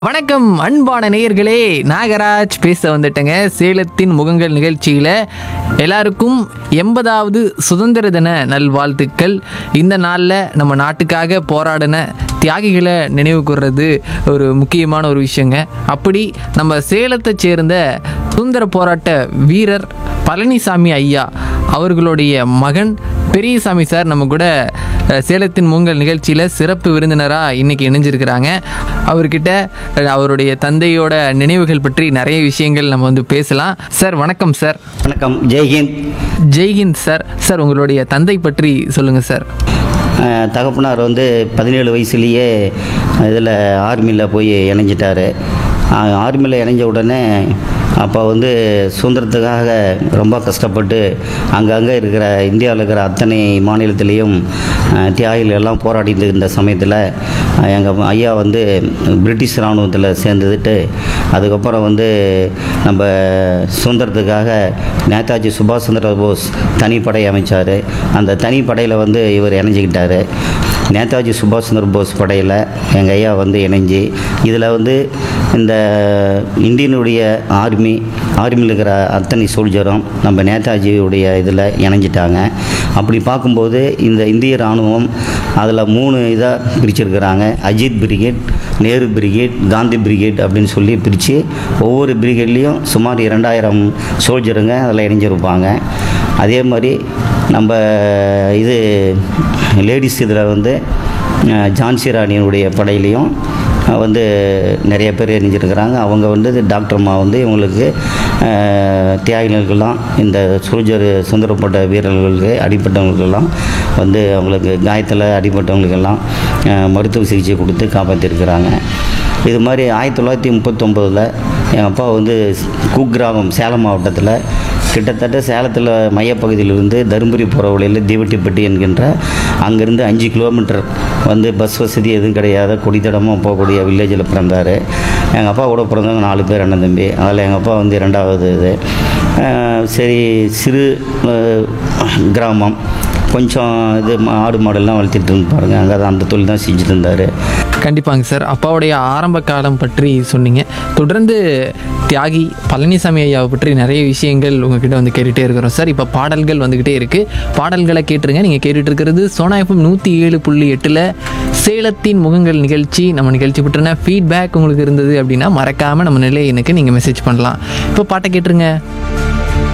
வணக்கம் அன்பான நேயர்களே நாகராஜ் பேச வந்துட்டேங்க சேலத்தின் முகங்கள் நிகழ்ச்சியில் எல்லாருக்கும் எண்பதாவது சுதந்திர தின நல்வாழ்த்துக்கள் இந்த நாளில் நம்ம நாட்டுக்காக போராடின தியாகிகளை நினைவு கூர்றது ஒரு முக்கியமான ஒரு விஷயங்க அப்படி நம்ம சேலத்தை சேர்ந்த சுதந்திர போராட்ட வீரர் பழனிசாமி ஐயா அவர்களுடைய மகன் பெரியசாமி சார் நம்ம கூட அஹ், சேலத்தின் மூங்கல் நிகழ்ச்சியில் சிறப்பு விருந்தினராக இன்னைக்கு இணைஞ்சிருக்கிறாங்க அவர்கிட்ட அஹ், அவருடைய தந்தையோட நினைவுகள் பற்றி நிறைய விஷயங்கள் நம்ம வந்து பேசலாம் சார் வணக்கம் சார் வணக்கம் ஜெய்ஹிந்த் ஜெய்ஹிந்த் சார் சார் உங்களுடைய தந்தை பற்றி சொல்லுங்கள் சார் அஹ், தகப்பனார் வந்து பதினேழு வயசுலேயே இதில் ஆர்மியில் போய் இணைஞ்சிட்டாரு ஆர்மியில் இணைஞ்ச உடனே அப்போ வந்து சுதந்திரத்துக்காக ரொம்ப கஷ்டப்பட்டு அங்கங்கே இருக்கிற இந்தியாவில் இருக்கிற அத்தனை மாநிலத்திலையும் அஹ், தியாகிகள் எல்லாம் போராடிட்டு இருந்த சமயத்தில் எங்கள் ஐயா வந்து பிரிட்டிஷ் இராணுவத்தில் சேர்ந்துட்டு அதுக்கப்புறம் வந்து நம்ம சுதந்திரத்துக்காக நேதாஜி சுபாஷ் சந்திர போஸ் தனிப்படை அமைச்சார் அந்த தனிப்படையில் வந்து இவர் இணைஞ்சிக்கிட்டாரு நேதாஜி சுபாஷ் சந்திர போஸ் படையில் எங்கள் ஐயா வந்து இணைஞ்சு இதில் வந்து இந்த இந்தியனுடைய ஆர்மி ஆர்மியில் இருக்கிற அத்தனை சோல்ஜரும் நம்ம நேதாஜியுடைய இதில் இணைஞ்சிட்டாங்க அப்படி பார்க்கும்போது இந்த இந்திய இராணுவம் அதில் மூணு இதாக பிரிச்சிருக்கிறாங்க Ajit brigade Nehru brigade Gandhi brigade அப்படின்னு சொல்லி பிரித்து ஒவ்வொரு பிரிகேட்லேயும் சுமார் இரண்டாயிரம் சோல்ஜருங்க அதில் இணைஞ்சிருப்பாங்க அதே மாதிரி நம்ம இது லேடிஸ் இதில் வந்து அஹ், ஜான்சி ராணியினுடைய படையிலையும் அஹ், வந்து நிறைய பேர் இணைஞ்சிருக்கிறாங்க அவங்க வந்து டாக்டர்மா வந்து இவங்களுக்கு அஹ், தியாகிகளுக்கெல்லாம் இந்த சோல்ஜர் சுந்தரப்பட்ட வீரர்களுக்கு அடிப்பட்டவங்களுக்கெல்லாம் வந்து அவங்களுக்கு காயத்தில் அடிப்பட்டவங்களுக்கெல்லாம் அஹ், மருத்துவ சிகிச்சை கொடுத்து காப்பாற்றிருக்கிறாங்க இது மாதிரி ஆயிரத்தி தொள்ளாயிரத்தி முப்பத்தொம்போதில் எங்கள் அப்பா வந்து குக்கிராமம் சேலம் மாவட்டத்தில் கிட்டத்தட்ட சேலத்தில் மையப்பகுதியிலிருந்து தருமபுரி போகிற வழியில் தீவட்டிப்பட்டி என்கின்ற அங்கேருந்து அஞ்சு கிலோமீட்டர் வந்து பஸ் வசதி எதுவும் கிடையாத கொடித்தடமாக போகக்கூடிய வில்லேஜில் பிறந்தார் எங்கள் அப்பா கூட பிறந்தவங்க நாலு பேர் அண்ணன் தம்பி அதில் எங்கள் அப்பா வந்து இரண்டாவது இது அஹ் சரி சிறு அஹ், கிராமம் கொஞ்சம் இது மா- ஆடு மாடெல்லாம் வளர்த்திட்டு இருந்து பாருங்க அங்கே தான் அந்த தொழில் தான் செஞ்சுட்டு இருந்தார் கண்டிப்பாங்க சார் அப்பாவுடைய ஆரம்ப காலம் பற்றி சொன்னீங்க தொடர்ந்து தியாகி பழனிசாமி ஐயாவை பற்றி நிறைய விஷயங்கள் உங்ககிட்ட வந்து கேட்டுகிட்டே இருக்கிறோம் சார் இப்போ பாடல்கள் வந்துக்கிட்டே இருக்குது பாடல்களை கேட்டுருங்க நீங்கள் கேட்டுட்டு இருக்கிறது சோனா எஃப்எம் நூற்றி ஏழு புள்ளி எட்டில் சேலத்தின் முகங்கள் நிகழ்ச்சி நம்ம நிகழ்ச்சி பற்றின ஃபீட்பேக் உங்களுக்கு இருந்தது அப்படின்னா மறக்காமல் நம்ம நிலையனுக்கு நீங்கள் மெசேஜ் பண்ணலாம் இப்போ பாட்டை கேட்டுருங்க